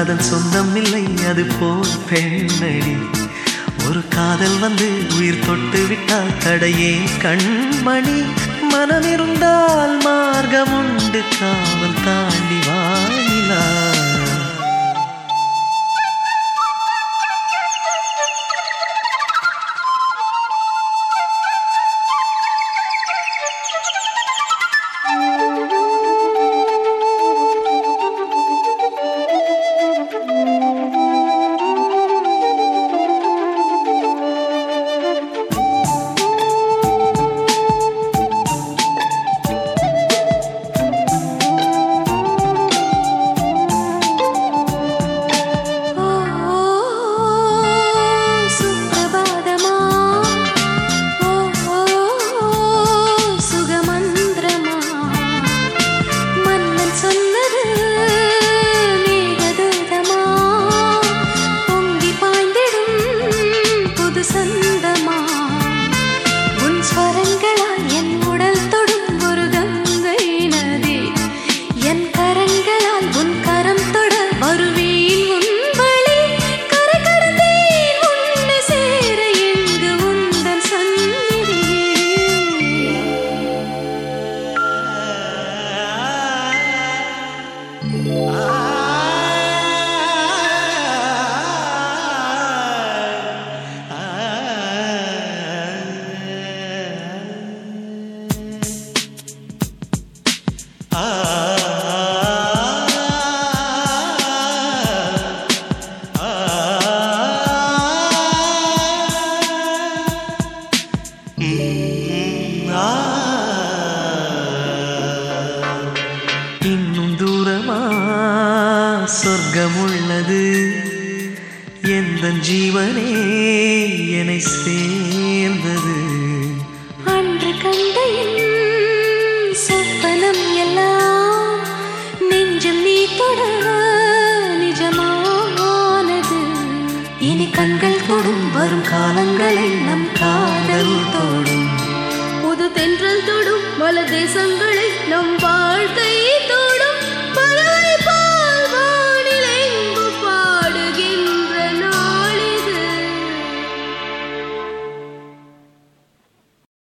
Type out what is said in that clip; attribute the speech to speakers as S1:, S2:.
S1: அதன் சொந்தம் இல்லை அது போல் பெண்ணடி ஒரு காதல் வந்து உயிர் தொட்டு விட்டால் தடையே கண்மணி மனம் இருந்தால் மார்க்கம் உண்டு காவல் தாண்டி வாயிலா
S2: ஓ சுப்பிரபாதமா ஓ சுகமந்திரமா மன்னன் சொன்னது மேகதூதமா பொங்கி பாய்ந்திடும் புது சந்தமா உன் ஸ்வரங்களால் என் உடல் தொடும் ஒரு கங்கை நதி என் கரங்களால் உன் கரம் தொட வருவேன் உன் வழி கரை கடந்தேன் உன்னை சேர எங்கு உந்தன் சந்நிதி
S1: இன்னும் தூரமா சொர்க்கம் உள்ளது எந்த ஜீவனே என்னை சேர்ந்தது
S2: அன்று கண்ட என் சொப்பனம் எல்லாம் நெஞ்சம் நீ தொட நிஜமானது இனி கண்கள் தொடும் வரும் காலங்களை நம் காதல் தொடும் புது தென்றல் தொடும் பல தேசங்களை நம் வாழ்க்கை தொடும்